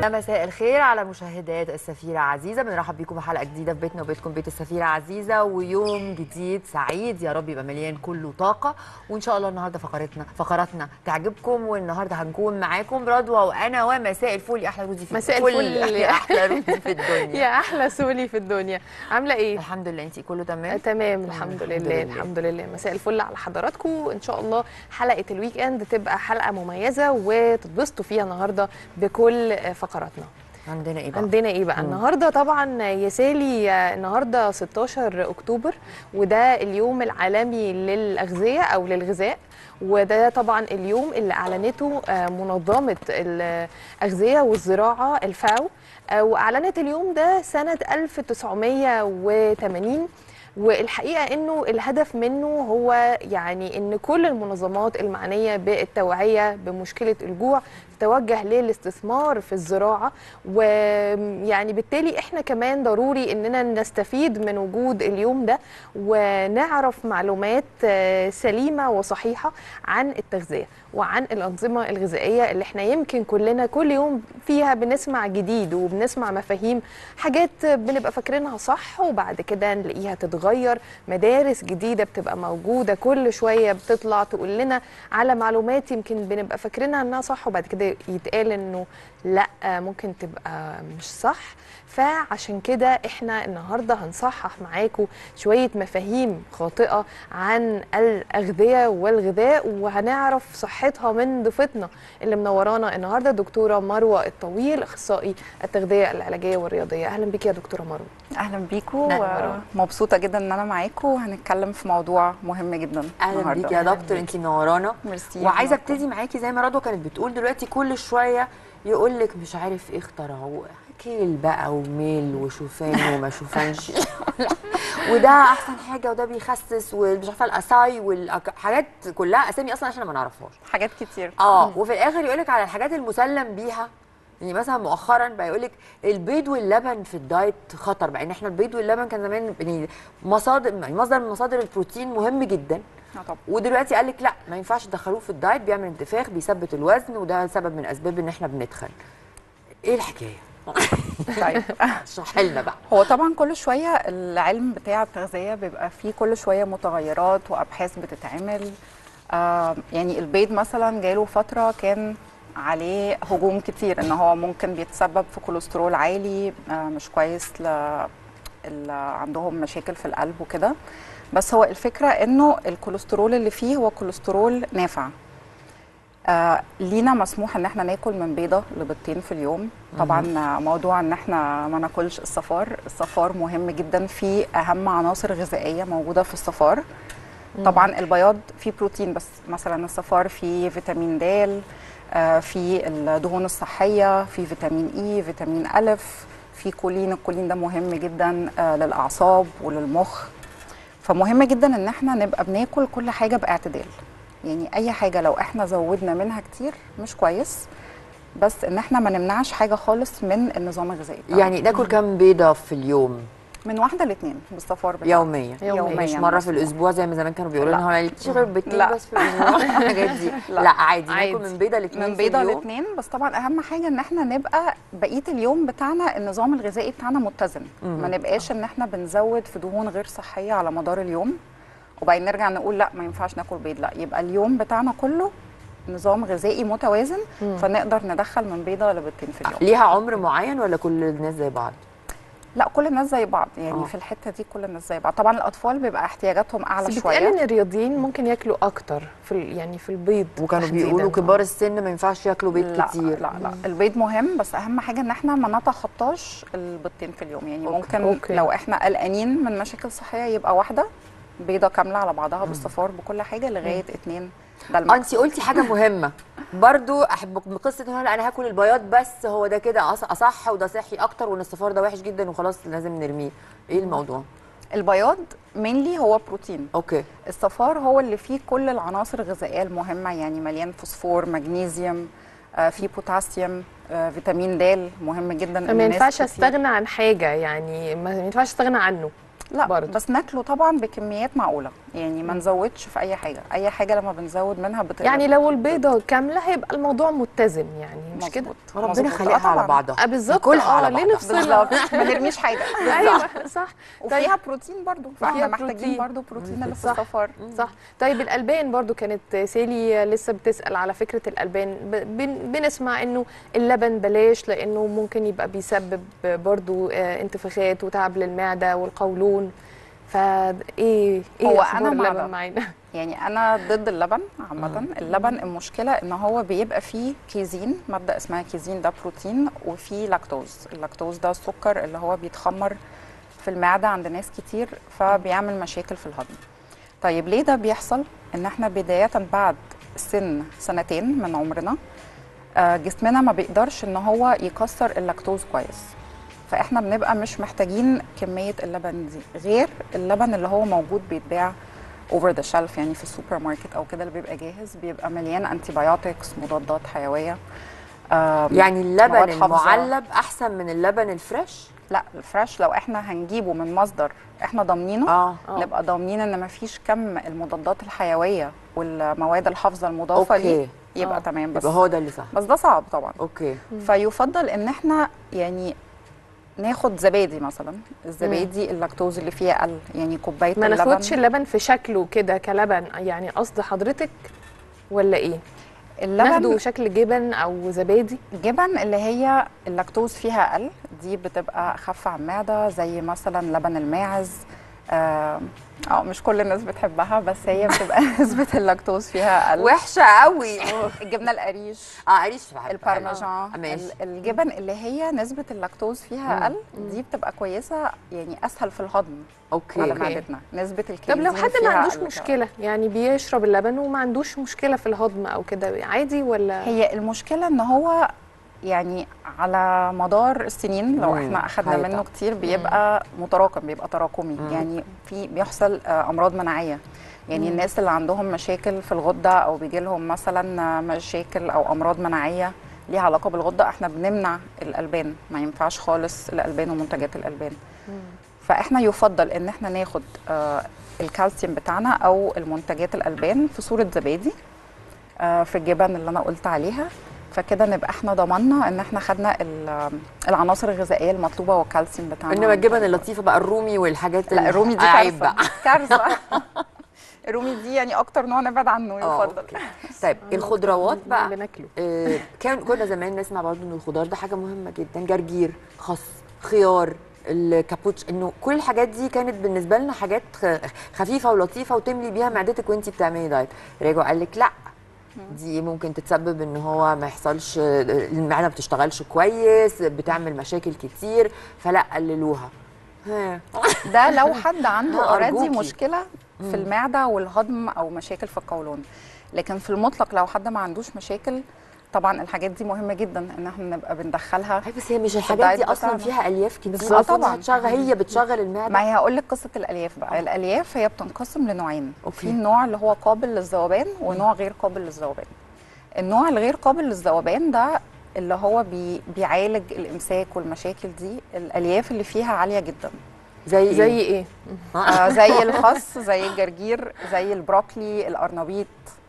مساء الخير على مشاهدات السفيرة عزيزة بنرحب بيكم بحلقة جديدة في بيتنا وبيتكم بيت السفيرة عزيزة ويوم جديد سعيد يا رب يبقى مليان كله طاقة وإن شاء الله النهاردة فقرتنا فقراتنا تعجبكم والنهاردة هنكون معاكم رضوى وأنا ومساء الفل يا أحلى رودي في مساء كل- الفل. يا أحلى رودي في الدنيا يا احلى سولي في الدنيا عامله ايه الحمد لله أنت كله آه، تمام تمام الحمد لله الحمد لله مساء الفل على حضراتكم ان شاء الله حلقه الويك اند تبقى حلقه مميزه وتتبسطوا فيها النهارده بكل آه، فقراتنا عندنا إيه بقى؟ عندنا ايه بقى مم. النهارده طبعا يا سالي آه، النهارده 16 اكتوبر وده اليوم العالمي للاغذيه او للغذاء وده طبعا اليوم اللي اعلنته آه، منظمه الاغذيه والزراعه الفاو آه، واعلنت اليوم ده سنه 1980 والحقيقه انه الهدف منه هو يعني ان كل المنظمات المعنيه بالتوعيه بمشكله الجوع تتوجه للاستثمار في الزراعه ويعني بالتالي احنا كمان ضروري اننا نستفيد من وجود اليوم ده ونعرف معلومات آه، سليمه وصحيحه عن التغذيه وعن الانظمه الغذائيه اللي احنا يمكن كلنا كل يوم فيها بنسمع جديد وبنسمع مفاهيم حاجات بنبقى فاكرينها صح وبعد كده نلاقيها تتغير مدارس جديده بتبقى موجوده كل شويه بتطلع تقول لنا على معلومات يمكن بنبقى فاكرينها انها صح وبعد كده يتقال انه لا ممكن تبقى مش صح فعشان كده احنا النهارده هنصحح معاكم شويه مفاهيم خاطئه عن الاغذيه والغذاء وهنعرف صحتها من ضيفتنا اللي منورانا النهارده دكتوره مروه الطويل اخصائي التغذيه العلاجيه والرياضيه اهلا بيك يا دكتوره مروه اهلا بيكم أهلاً. ومبسوطه جدا ان انا معاكم وهنتكلم في موضوع مهم جدا اهلا النهاردة. بيك يا دكتور انت منورانا ميرسي وعايزه معاكم. ابتدي معاكي زي ما رضوى كانت بتقول دلوقتي كل شويه يقول لك مش عارف ايه اخترعوه كيل بقى وميل وشوفان وما شوفانش وده احسن حاجه وده بيخسس ومش عارفه الاساي والحاجات كلها اسامي اصلا احنا ما نعرفهاش حاجات كتير اه وفي الاخر يقول لك على الحاجات المسلم بيها يعني مثلا مؤخرا بقى يقول لك البيض واللبن في الدايت خطر مع ان احنا البيض واللبن كان زمان يعني مصادر يعني مصدر من مصادر البروتين مهم جدا آه طبعا ودلوقتي قال لك لا ما ينفعش تدخلوه في الدايت بيعمل انتفاخ بيثبت الوزن وده سبب من اسباب ان احنا بنتخن ايه الحكايه طيب اشرح لنا بقى هو طبعا كل شويه العلم بتاع التغذيه بيبقى فيه كل شويه متغيرات وابحاث بتتعمل آه يعني البيض مثلا جاله فتره كان عليه هجوم كتير ان هو ممكن بيتسبب في كوليسترول عالي آه مش كويس ل اللي عندهم مشاكل في القلب وكده بس هو الفكره انه الكوليسترول اللي فيه هو كوليسترول نافع آه لينا مسموح ان احنا ناكل من بيضه لبيضتين في اليوم طبعا آه، موضوع ان احنا ما ناكلش الصفار الصفار مهم جدا في اهم عناصر غذائيه موجوده في الصفار طبعا البياض فيه بروتين بس مثلا الصفار فيه فيتامين د آه، في الدهون الصحيه في فيتامين اي فيتامين الف في كولين الكولين ده مهم جدا آه، للاعصاب وللمخ فمهم جدا ان احنا نبقى بناكل كل حاجه باعتدال يعني اي حاجه لو احنا زودنا منها كتير مش كويس بس ان احنا ما نمنعش حاجه خالص من النظام الغذائي بتاعنا. يعني ناكل كام بيضه في اليوم من واحده لاثنين بالصفار بتاعنا. يوميا يومياً. مش مره في الاسبوع زي ما زمان كانوا بيقولوا لنا هو تشغل بيضتين لا. بس في الاسبوع الحاجات دي لا. لا عادي عادي. ناكل من بيضه لاثنين من بيضه لاثنين بس طبعا اهم حاجه ان احنا نبقى بقيه اليوم بتاعنا النظام الغذائي بتاعنا متزن مم. ما نبقاش ان احنا بنزود في دهون غير صحيه على مدار اليوم وبعدين نرجع نقول لا ما ينفعش ناكل بيض لا يبقى اليوم بتاعنا كله نظام غذائي متوازن مم. فنقدر ندخل من بيضه لبيضتين في اليوم ليها عمر معين ولا كل الناس زي بعض لا كل الناس زي بعض يعني آه. في الحته دي كل الناس زي بعض طبعا الاطفال بيبقى احتياجاتهم اعلى بس بيتقال شويه ان الرياضيين ممكن ياكلوا اكتر في ال- يعني في البيض وكانوا تحديداً. بيقولوا كبار السن ما ينفعش ياكلوا بيض لا كتير لا لا البيض مهم بس اهم حاجه ان احنا ما نتخطاش البيضتين في اليوم يعني أوكي. ممكن أوكي. لو احنا قلقانين من مشاكل صحيه يبقى واحده بيضه كامله على بعضها بالصفار بكل حاجه لغايه اتنين ده آه، الماكس انت قلتي حاجه مهمه برضو احب من قصه ان انا هاكل البياض بس هو ده كده أص- اصح وده صحي اكتر وان الصفار ده وحش جدا وخلاص لازم نرميه ايه الموضوع البياض مينلي هو بروتين اوكي الصفار هو اللي فيه كل العناصر الغذائيه المهمه يعني مليان فوسفور مغنيسيوم آه فيه بوتاسيوم آه فيتامين د مهم جدا إن فما الناس ينفعش كتير- استغنى عن حاجه يعني ما ينفعش استغنى عنه لا برضه. برضه. بس ناكله طبعا بكميات معقوله يعني ما نزودش في اي حاجه اي حاجه لما بنزود منها بتقلب يعني لو البيضه كامله هيبقى الموضوع متزن يعني مش مظبوط. كده ربنا مظبوط. خلقها آه على طبعاً. بعضها آه بالظبط ناكلها على اه ليه بعضها. نفصلها بالظبط ما نرميش حاجه ايوه صح وفيها بروتين برضو فاحنا وفيها محتاجين بروتين. برضو بروتين اللي في صح. الصفار صح طيب الالبان برضو كانت سيلي لسه بتسال على فكره الالبان ب- بن- بنسمع انه اللبن بلاش لانه ممكن يبقى بيسبب برضو آه، انتفاخات وتعب للمعده والقولون فا ايه ايه هو أخبار أنا مع اللبن ده. معانا يعني انا ضد اللبن عامه اللبن المشكله ان هو بيبقى فيه كيزين ماده اسمها كيزين ده بروتين وفيه لاكتوز اللاكتوز ده السكر اللي هو بيتخمر في المعده عند ناس كتير فبيعمل مشاكل في الهضم طيب ليه ده بيحصل ان احنا بدايه بعد سن سنتين من عمرنا آه، جسمنا ما بيقدرش ان هو يكسر اللاكتوز كويس فاحنا بنبقى مش محتاجين كميه اللبن دي غير اللبن اللي هو موجود بيتباع اوفر ذا شيلف يعني في السوبر ماركت او كده اللي بيبقى جاهز بيبقى مليان انتي بايوتكس مضادات حيويه آم، يعني اللبن مواد حافظة. المعلب احسن من اللبن الفريش لا الفريش لو احنا هنجيبه من مصدر احنا ضامنينه اه آه. نبقى ضامنين ان مفيش كم المضادات الحيويه والمواد الحافظه المضافه اوكي ليه يبقى آه. تمام بس يبقى هو ده اللي صح بس ده صعب طبعا اوكي فيفضل ان احنا يعني ناخد زبادي مثلا الزبادي اللاكتوز اللي فيها اقل يعني كوبايه ما اللبن ناخدش اللبن في شكله كده كلبن يعني قصد حضرتك ولا ايه ناخده اللبن شكل جبن او زبادي جبن اللي هي اللاكتوز فيها اقل دي بتبقى اخف على المعده زي مثلا لبن الماعز اه آه، مش كل الناس بتحبها بس هي بتبقى نسبه اللاكتوز فيها اقل وحشه قوي الجبنه القريش اه قريش بحبها. البارميجان آه، ماشي ال- الجبن اللي هي نسبه اللاكتوز فيها اقل دي بتبقى كويسه يعني اسهل في الهضم على اوكي أوكي. معدتنا نسبه الكيزين طب لو حد ما فيها عندوش أقل مشكله يعني بيشرب اللبن وما عندوش مشكله في الهضم او كده عادي ولا هي المشكله ان هو يعني على مدار السنين لو مم، احنا اخذنا هيطلع. منه كتير بيبقى متراكم بيبقى تراكمي مم. يعني في بيحصل آه، امراض مناعيه يعني مم. الناس اللي عندهم مشاكل في الغده او بيجي لهم مثلا آه، مشاكل او امراض مناعيه ليها علاقه بالغده احنا بنمنع الالبان ما ينفعش خالص الالبان ومنتجات الالبان فاحنا يفضل ان احنا ناخد آه، الكالسيوم بتاعنا او المنتجات الالبان في صوره زبادي آه، في الجبن اللي انا قلت عليها فكده نبقى احنا ضمننا ان احنا خدنا ال- العناصر الغذائيه المطلوبه والكالسيوم بتاعنا انما الجبن اللطيفه بقى الرومي والحاجات لا الرومي دي عيب كارثه بقى كارثه الرومي دي يعني اكتر نوع نبعد عنه آه، يفضل أوكي. طيب الخضروات بقى بناكله آه، كان كنا زمان نسمع برضو ان الخضار ده حاجه مهمه جدا جرجير خس خيار الكابوتش انه كل الحاجات دي كانت بالنسبه لنا حاجات خ- خفيفه ولطيفه وتملي بيها معدتك وانت بتعملي دايت رجعوا قال لك لا دي ممكن تتسبب ان هو ما يحصلش المعده ما بتشتغلش كويس بتعمل مشاكل كتير فلا قللوها ها ده لو حد عنده لا، اوريدي أرجوكي. مشكله في المعده والهضم او مشاكل في القولون لكن في المطلق لو حد ما عندوش مشاكل طبعا الحاجات دي مهمه جدا ان احنا نبقى بندخلها أي بس هي مش الحاجات دي الدايت اصلا بتاعنا. فيها الياف كتير بالظبط. اصلا طبعاً. هتشغل هي بتشغل المعده ما هي هقول لك قصه الالياف بقى الالياف هي بتنقسم لنوعين أوكي. في النوع اللي هو قابل للذوبان ونوع غير قابل للذوبان النوع الغير قابل للذوبان ده اللي هو بي بيعالج الامساك والمشاكل دي الالياف اللي فيها عاليه جدا زي زي ايه؟ ايه آه زي الخس زي الجرجير زي البروكلي القرنبيط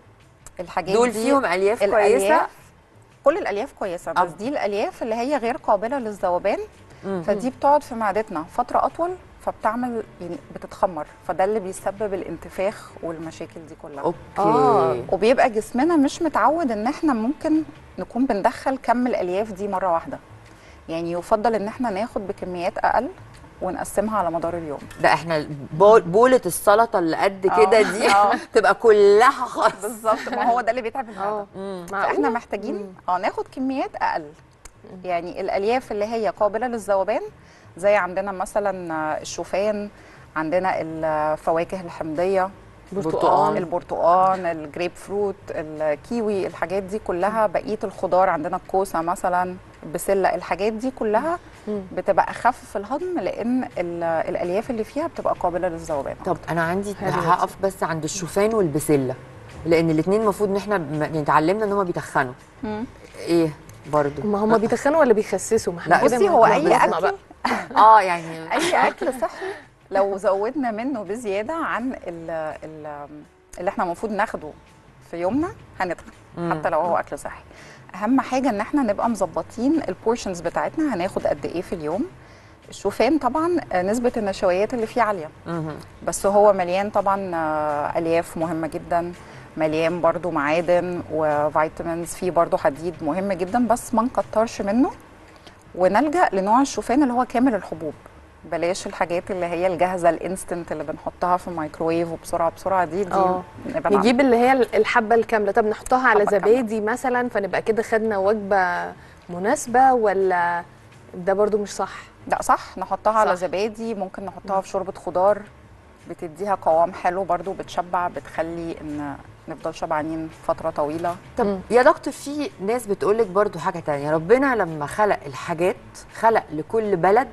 الحاجات دول دي فيهم الياف كويسه الألياف كل الالياف كويسه بس آه. دي الالياف اللي هي غير قابله للذوبان مم. فدي بتقعد في معدتنا فتره اطول فبتعمل يعني بتتخمر فده اللي بيسبب الانتفاخ والمشاكل دي كلها اوكي آه. وبيبقى جسمنا مش متعود ان احنا ممكن نكون بندخل كم الالياف دي مره واحده يعني يفضل ان احنا ناخد بكميات اقل ونقسمها على مدار اليوم ده احنا بول- بولة السلطة اللي قد آه. كده دي آه. تبقى كلها خالص بالظبط ما هو ده اللي بيتعب المعده اه مم. فاحنا معقولة؟ محتاجين اه ناخد كميات اقل يعني الالياف اللي هي قابله للذوبان زي عندنا مثلا آه، الشوفان عندنا الفواكه الحمضيه برتقال. البرتقال الجريب فروت الكيوي الحاجات دي كلها بقيه الخضار عندنا الكوسه مثلا البسله الحاجات دي كلها مم. بتبقى اخف في الهضم لان ال- الالياف اللي فيها بتبقى قابله للذوبان طب انا عندي حلو. هقف بس عند الشوفان والبسلة لان الاثنين المفروض ان احنا م- يعني اتعلمنا ان هم بيتخنوا ايه برضو ما هم بيتخنوا ولا بيخسسوا ما احنا لا، كده بصي هو اي ملخبطنا اكل بقى. اه يعني اي اكل صحي لو زودنا منه بزياده عن ال ال اللي احنا المفروض ناخده في يومنا هنتخن حتى لو هو اكل صحي اهم حاجه ان احنا نبقى مظبطين البورشنز بتاعتنا هناخد قد ايه في اليوم الشوفان طبعا آه، نسبه النشويات اللي فيه عاليه مهم. بس هو مليان طبعا آه، الياف مهمه جدا مليان برضو معادن وفيتامينز فيه برضو حديد مهم جدا بس ما نكترش منه ونلجا لنوع الشوفان اللي هو كامل الحبوب بلاش الحاجات اللي هي الجاهزه الانستنت اللي بنحطها في الميكروويف وبسرعه بسرعه دي دي آه. نبقى نعمل. نجيب اللي هي الحبه الكامله طب نحطها على حبة كاملة. زبادي مثلا فنبقى كده خدنا وجبه مناسبه ولا ده برضو مش صح لا صح نحطها على صح. زبادي ممكن نحطها في شوربه خضار بتديها قوام حلو برضو بتشبع بتخلي ان نفضل شبعانين فتره طويله طب يا دكتور في ناس بتقولك برضو حاجة تانية ربنا لما خلق الحاجات خلق لكل بلد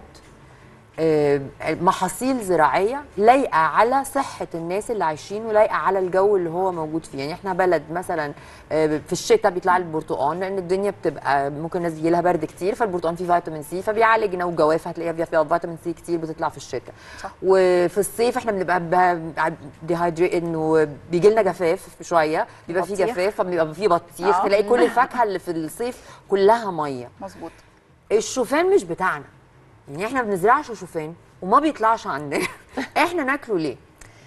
آه، محاصيل زراعية لايقة على صحة الناس اللي عايشين ولايقة على الجو اللي هو موجود فيه يعني احنا بلد مثلا آه، في الشتاء بيطلع لي البرتقال لان الدنيا بتبقى ممكن الناس يجي لها برد كتير فالبرتقال فيه فيتامين سي فبيعالجنا وجواف هتلاقيها فيها فيها فيتامين سي كتير بتطلع في الشتاء صح. وفي الصيف احنا بنبقى ديهايدريت انه بيجي لنا جفاف شويه بيبقى فيه بطيخ. جفاف فبيبقى فيه بطيخ آه. تلاقي كل الفاكهه اللي في الصيف كلها ميه مظبوط الشوفان مش بتاعنا يعني احنا ما بنزرعش شوفان وما بيطلعش عندنا احنا ناكله ليه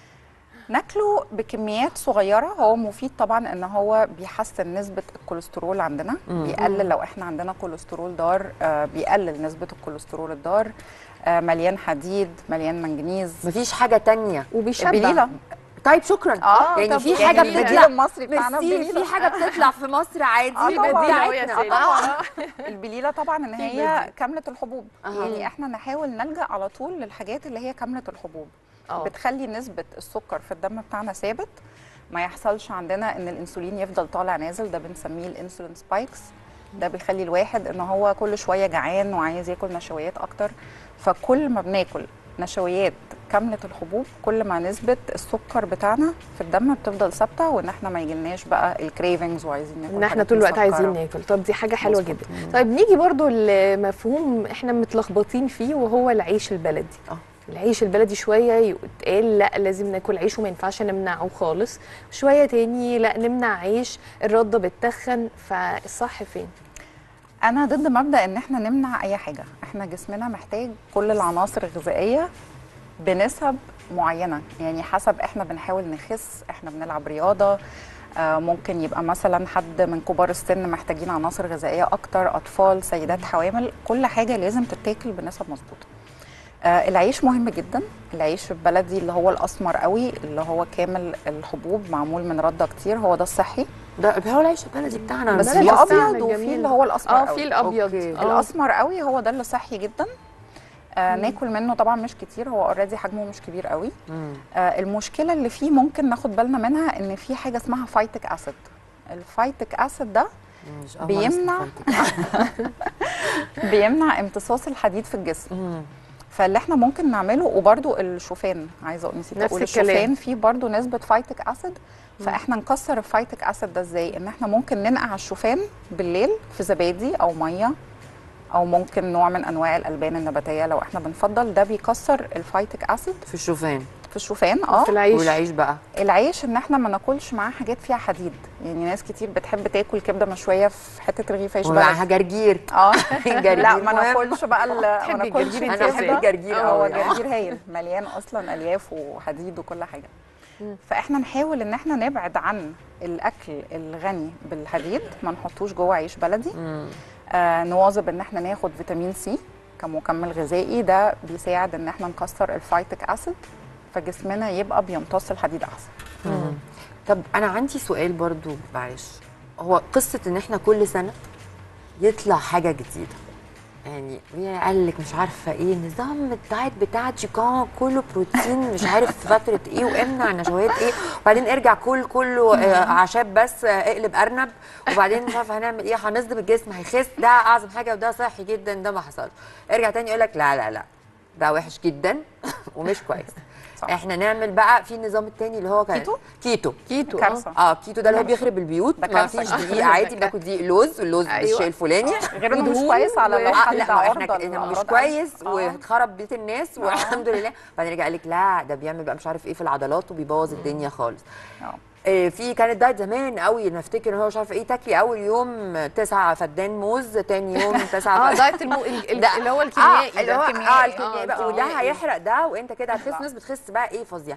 ناكله بكميات صغيره هو مفيد طبعا ان هو بيحسن نسبه الكوليسترول عندنا بيقلل لو احنا عندنا كوليسترول ضار آه بيقلل نسبه الكوليسترول الضار آه مليان حديد مليان منجنيز مفيش حاجه تانية وبيشبع البليله طيب شكرا اه يعني طب في حاجه البديل بتطلع المصري بتاعنا ميرسي، البليله في حاجه بتطلع في مصر عادي آه، طبعاً. بتاعتنا. يا سيدي. آه. البليله طبعا ان هي كامله الحبوب أها. يعني احنا نحاول نلجا على طول للحاجات اللي هي كامله الحبوب اه بتخلي نسبه السكر في الدم بتاعنا ثابت ما يحصلش عندنا ان الانسولين يفضل طالع نازل ده بنسميه الانسولين سبايكس ده بيخلي الواحد ان هو كل شويه جعان وعايز ياكل نشويات اكتر فكل ما بناكل نشويات كامله الحبوب كل ما نسبه السكر بتاعنا في الدم بتفضل ثابته وان احنا ما يجيلناش بقى الكريفنجز وعايزين ناكل ان احنا حاجات طول الوقت مسكرة. عايزين ناكل طب دي حاجه حلوه مظبوط. جدا طيب نيجي برضو لمفهوم احنا متلخبطين فيه وهو العيش البلدي آه. العيش البلدي شويه يتقال لا لازم ناكل عيش وما ينفعش نمنعه خالص شويه تاني لا نمنع عيش الرده بتتخن فالصح فين انا ضد مبدا ان احنا نمنع اي حاجه احنا جسمنا محتاج كل العناصر الغذائيه بنسب معينه يعني حسب احنا بنحاول نخس احنا بنلعب رياضه آه، ممكن يبقى مثلا حد من كبار السن محتاجين عناصر غذائيه اكتر اطفال سيدات حوامل كل حاجه لازم تتاكل بنسب مظبوطه آه، العيش مهم جدا العيش البلدي اللي هو الاسمر قوي اللي هو كامل الحبوب معمول من رده كتير هو ده الصحي ده هو العيش البلدي بتاعنا بس بس في العيش الأبيض. الابيض بتاعنا وفي جميل. اللي هو الاسمر اه قوي. في الابيض أوكي. آه. الاسمر قوي هو ده اللي صحي جدا آه ناكل منه طبعا مش كتير هو اوريدي حجمه مش كبير قوي مم. آه المشكله اللي فيه ممكن ناخد بالنا منها ان في حاجه اسمها فايتك اسيد الفايتك اسيد ده مش أول مرة بيمنع. أسمع فايتك. بيمنع امتصاص الحديد في الجسم مم. فاللي احنا ممكن نعمله وبرده الشوفان عايزه اقول نسيت نفس اقول الكلام. الشوفان فيه برده نسبه فايتك اسيد فاحنا نكسر الفايتك اسيد ده ازاي ان احنا ممكن ننقع الشوفان بالليل في زبادي او ميه او ممكن نوع من انواع الالبان النباتيه لو احنا بنفضل ده بيكسر الفايتك اسيد في الشوفان في الشوفان اه في العيش والعيش بقى العيش ان احنا ما ناكلش معاه حاجات فيها حديد يعني ناس كتير بتحب تاكل كبده مشويه في حته رغيف عيش بلدي ومعاها جرجير اه جرجير لا ما مهم. ناكلش بقى ال- ما تحبي ناكلش الجرجير انا انت بحب ازاي؟ الجرجير هو قوي الجرجير هايل مليان اصلا الياف وحديد وكل حاجه فاحنا نحاول ان احنا نبعد عن الاكل الغني بالحديد ما نحطوش جوه عيش بلدي مم. آه نواظب ان احنا ناخد فيتامين سي كمكمل غذائي ده بيساعد ان احنا نكسر الفايتك اسيد فجسمنا يبقى بيمتص الحديد احسن مم. طب انا عندي سؤال برضو معلش هو قصه ان احنا كل سنه يطلع حاجه جديده يعني قال لك مش عارفه ايه نظام الدايت بتاع جيكان كله بروتين مش عارف في فتره ايه وامنع النشويات ايه وبعدين ارجع كل كله آه، اعشاب بس آه، اقلب ارنب وبعدين مش عارفه هنعمل ايه هنصدم الجسم هيخس ده اعظم حاجه وده صحي جدا ده ما حصلش ارجع تاني يقول لك لا لا لا ده وحش جدا ومش كويس صح. احنا نعمل بقى في النظام التاني اللي هو كان كيتو؟ كيتو كيتو كارثة. اه كيتو ده اللي هو كارثة. بيخرب البيوت ده ما كارثة. فيش دقيق عادي باكل دقيق لوز واللوز أيوة. بالشيء الفلاني غير انه مش ودهون كويس على لو و- آه حد لا ما احنا عرضة إحنا مش لأمراض كويس قلب. آه. واتخرب بيت الناس والحمد لله بعدين يرجع لك لا ده بيعمل بقى مش عارف ايه في العضلات وبيبوظ الدنيا خالص آه. آه، في كانت دايت زمان قوي انا افتكر ان هو مش عارفه ايه تاكلي اول يوم تسعة فدان موز تاني يوم تسعة اه فدان دايت المو... ال- ال- ده- اللي هو اه الكيميائي اللي ده. هو اه الكيميائي. الكيميائي آه، بقى وده الكيميائي. هيحرق ده وانت كده هتخس ناس بتخس بقى ايه فظيع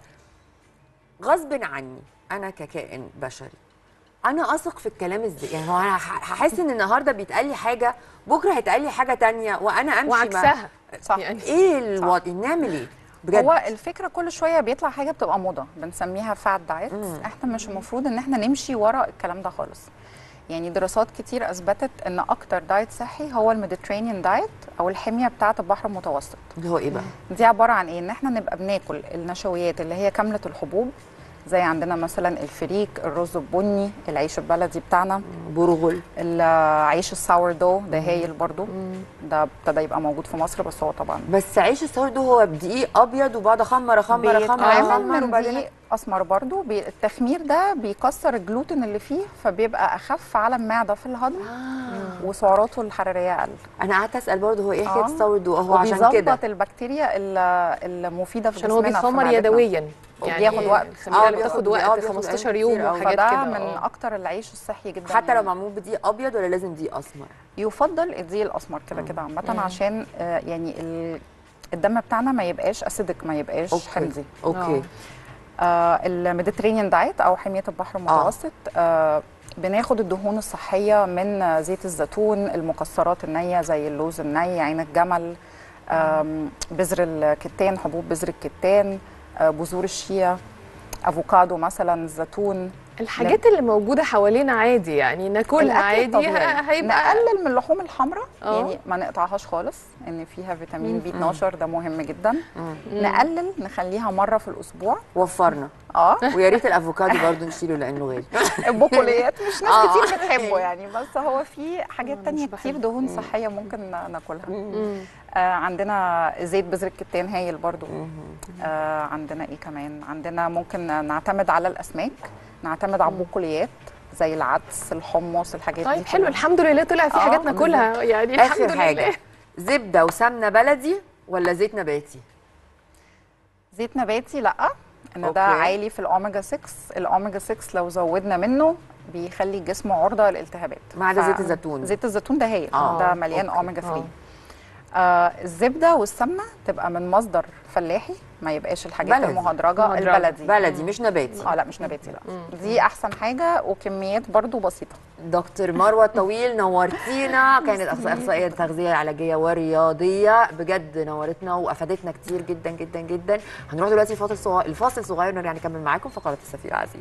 غصب عني انا ككائن بشري انا اثق في الكلام ازاي يعني هو انا ح- هحس ان النهارده بيتقال لي حاجه بكره هيتقال لي حاجه تانية وانا امشي مع- وعكسها صح. يعني ايه الوضع نعمل ايه بجد هو الفكره كل شويه بيطلع حاجه بتبقى موضه بنسميها فات دايت احنا مش المفروض ان احنا نمشي ورا الكلام ده خالص يعني دراسات كتير اثبتت ان اكتر دايت صحي هو الميديترينيان دايت او الحميه بتاعه البحر المتوسط اللي هو ايه بقى دي عباره عن ايه ان احنا نبقى بناكل النشويات اللي هي كامله الحبوب زي عندنا مثلا الفريك الرز البني العيش البلدي بتاعنا برغل العيش الساور دو ده هايل برضو ده ابتدى يبقى موجود في مصر بس هو طبعا بس عيش السورد هو بدقيق ابيض وبقعد اخمر اخمر اخمر بيتعمل اخمر من وبعدين دقيق اسمر برضو بي التخمير ده بيكسر الجلوتين اللي فيه فبيبقى اخف على المعده في الهضم وسعراته الحراريه اقل انا قعدت اسال برضه هو ايه حكايه آه. السورد هو عشان كده وبيظبط البكتيريا ال- المفيده في عشان هو جسمنا في بيتخمر معدتنا. يدويا وبياخد وقت. الخميره آه، بتاخد بياخد- آه، وقت بياخد 15 أيام يوم كتير أوي. وحاجات فده كده من آه. اكتر العيش الصحي جدا حتى لو يعني. معمول بدقيق ابيض ولا لازم دقيق اسمر يفضل الدقيق الاسمر كده كده عامه عشان آه، يعني ال- الدم بتاعنا ما يبقاش اسيدك ما يبقاش حمضي اوكي آه الميديترينيان دايت او حميه البحر المتوسط آه بناخد الدهون الصحيه من آه، زيت الزيتون المكسرات النيه زي اللوز الني عين الجمل آم، بذر الكتان حبوب بذر الكتان آه بذور الشيا افوكادو مثلا الزيتون الحاجات اللي موجوده حوالينا عادي يعني ناكلها الأكل عادي الطبيعي. ه- هيبقى نقلل من اللحوم الحمراء آه. يعني ما نقطعهاش خالص ان فيها فيتامين بي مم. 12 ده مهم جدا نقلل نخليها مره في الاسبوع وفرنا اه ويا ريت الافوكادو برضه نشيله لانه غالي البقوليات مش ناس آه. كتير بتحبه يعني بس هو في حاجات مش تانية بحبه. كتير دهون صحية ممكن ناكلها مم. آه عندنا زيت بذر الكتان هايل برضو آه عندنا ايه كمان عندنا ممكن نعتمد على الاسماك نعتمد على البقوليات زي العدس الحمص الحاجات دي طيب حلو كلها. الحمد لله طلع في آه، حاجات ناكلها يعني الحمد اخر لله حاجه زبده وسمنه بلدي ولا زيت نباتي زيت نباتي لا ان أوكي. ده عالي في الاوميجا 6 الاوميجا 6 لو زودنا منه بيخلي الجسم عرضه للالتهابات ما عدا ف- زيت الزيتون. زيت الزيتون ده هايل آه، ده مليان أوكي. اوميجا 3 آه. آه الزبده والسمنه تبقى من مصدر فلاحي ما يبقاش الحاجات بلدي. المهدرجه مهدرجة. البلدي بلدي مش نباتي اه لا مش نباتي لا دي احسن حاجه وكميات برضو بسيطه دكتور مروه طويل نورتينا كانت أخص- اخصائيه تغذيه علاجيه ورياضيه بجد نورتنا وافادتنا كتير جدا جدا جدا هنروح دلوقتي فاصل صغير الفاصل صغير ونرجع نكمل معاكم فقرات السفير عزيز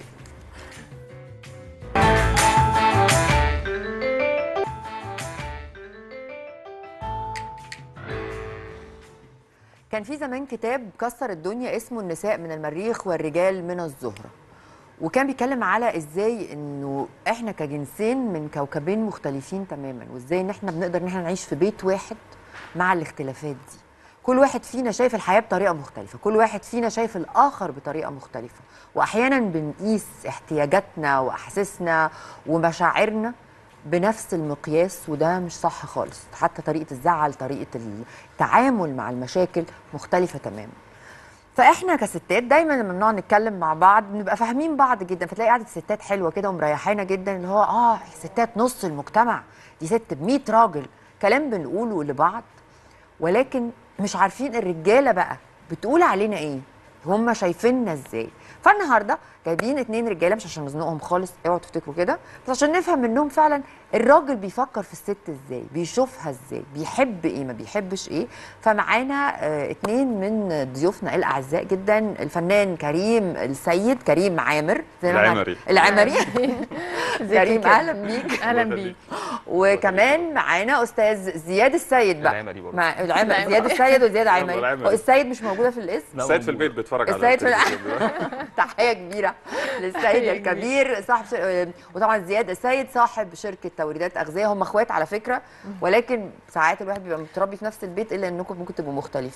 كان في زمان كتاب كسر الدنيا اسمه النساء من المريخ والرجال من الزهره وكان بيتكلم على ازاي انه احنا كجنسين من كوكبين مختلفين تماما وازاي ان احنا بنقدر ان احنا نعيش في بيت واحد مع الاختلافات دي كل واحد فينا شايف الحياه بطريقه مختلفه كل واحد فينا شايف الاخر بطريقه مختلفه واحيانا بنقيس احتياجاتنا واحاسيسنا ومشاعرنا بنفس المقياس وده مش صح خالص حتى طريقه الزعل طريقه التعامل مع المشاكل مختلفه تماما فاحنا كستات دايما لما بنقعد نتكلم مع بعض بنبقى فاهمين بعض جدا فتلاقي قعده الستات حلوه كده ومريحانا جدا اللي هو اه الستات نص المجتمع دي ست ب 100 راجل كلام بنقوله لبعض ولكن مش عارفين الرجاله بقى بتقول علينا ايه هم شايفيننا ازاي فالنهارده جايبين اتنين رجاله مش عشان نزنقهم خالص اوعوا تفتكروا كده بس عشان نفهم منهم فعلا الراجل بيفكر في الست ازاي بيشوفها ازاي بيحب ايه ما بيحبش ايه فمعانا آه اتنين من ضيوفنا الاعزاء جدا الفنان كريم السيد كريم عامر زي ما احنا- العمري. العمري كريم كده. اهلا بيك اهلا الله بيك وكمان معانا استاذ زياد السيد بقى العمري برضه. مع العمري زياد السيد وزياد عمري العمري. هو السيد مش موجوده في الاسم السيد في البيت بيتفرج على السيد في التلفزيون. تحيه كبيره للسيد الكبير صاحب شر... وطبعا زياد السيد صاحب شركه توريدات اغذيه هم اخوات على فكره ولكن ساعات الواحد بيبقى متربي في نفس البيت الا انكم ممكن تبقوا مختلفين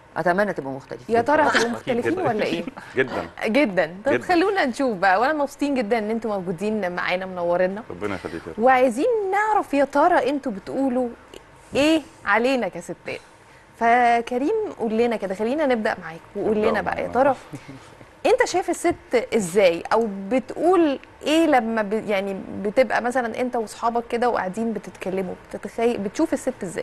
اتمنى تبقوا مختلفين يا ترى هتبقوا أكيد مختلفين جداً. ولا ايه جدا جدا طب جداً. خلونا نشوف بقى وانا مبسوطين جدا ان انتم موجودين معانا منورنا ربنا يخليك يا رب. وعايزين نعرف يا ترى انتوا بتقولوا ايه علينا كستات فكريم قول لنا كده خلينا نبدا معاك وقول نبدأ لنا بقى يا معانا. ترى انت شايف الست ازاي او بتقول ايه لما ب... يعني بتبقى مثلا انت واصحابك كده وقاعدين بتتكلموا بتتخيل بتشوف الست ازاي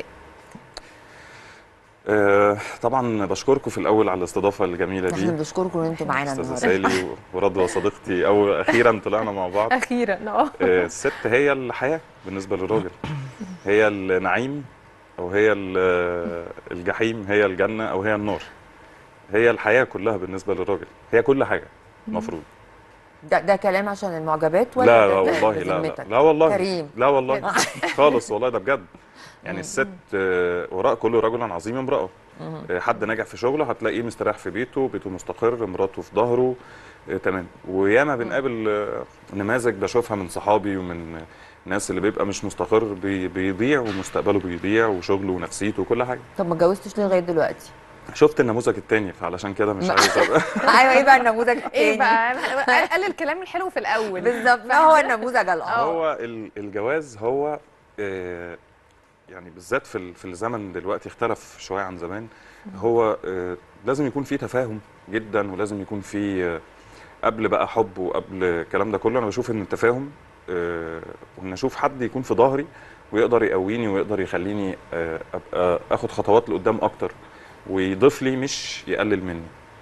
آه، طبعا بشكركم في الاول على الاستضافه الجميله احنا دي بنشكركم ان انتوا معانا استاذه النهارده سالي ورضوى صديقتي او اخيرا طلعنا مع بعض اخيرا اه آه، الست هي الحياه بالنسبه للراجل هي النعيم او هي ال- الجحيم هي الجنه او هي النار هي الحياه كلها بالنسبه للراجل هي كل حاجه المفروض ده, ده كلام عشان المعجبات ولا لا ده لا كلام والله لا لا, بذمتك؟ لا والله كريم لا والله خالص والله ده بجد يعني الست آه، وراء كل رجل عظيم امرأة آه، حد ناجح في شغله هتلاقيه مستريح في بيته بيته مستقر مراته في ظهره آه، تمام وياما بنقابل آه، نماذج بشوفها من صحابي ومن الناس اللي بيبقى مش مستقر بي- بيضيع ومستقبله بيضيع وشغله ونفسيته وكل حاجه طب ما اتجوزتش ليه لغايه دلوقتي؟ شفت النموذج التاني فعلشان كده مش ما- عايز ابقى ايوه ايه بقى النموذج التاني؟ ايه بقى قال- قال الكلام الحلو في الاول بالظبط ما هو النموذج الآخر هو ال- الجواز هو آه، يعني بالذات في ال- في الزمن دلوقتي اختلف شويه عن زمان هو آه، لازم يكون في تفاهم جدا ولازم يكون في آه، قبل بقى حب وقبل الكلام ده كله انا بشوف ان التفاهم آه، وان اشوف حد يكون في ظهري ويقدر يقويني ويقدر يخليني آه، ابقى اخد خطوات لقدام اكتر ويضيف لي مش يقلل مني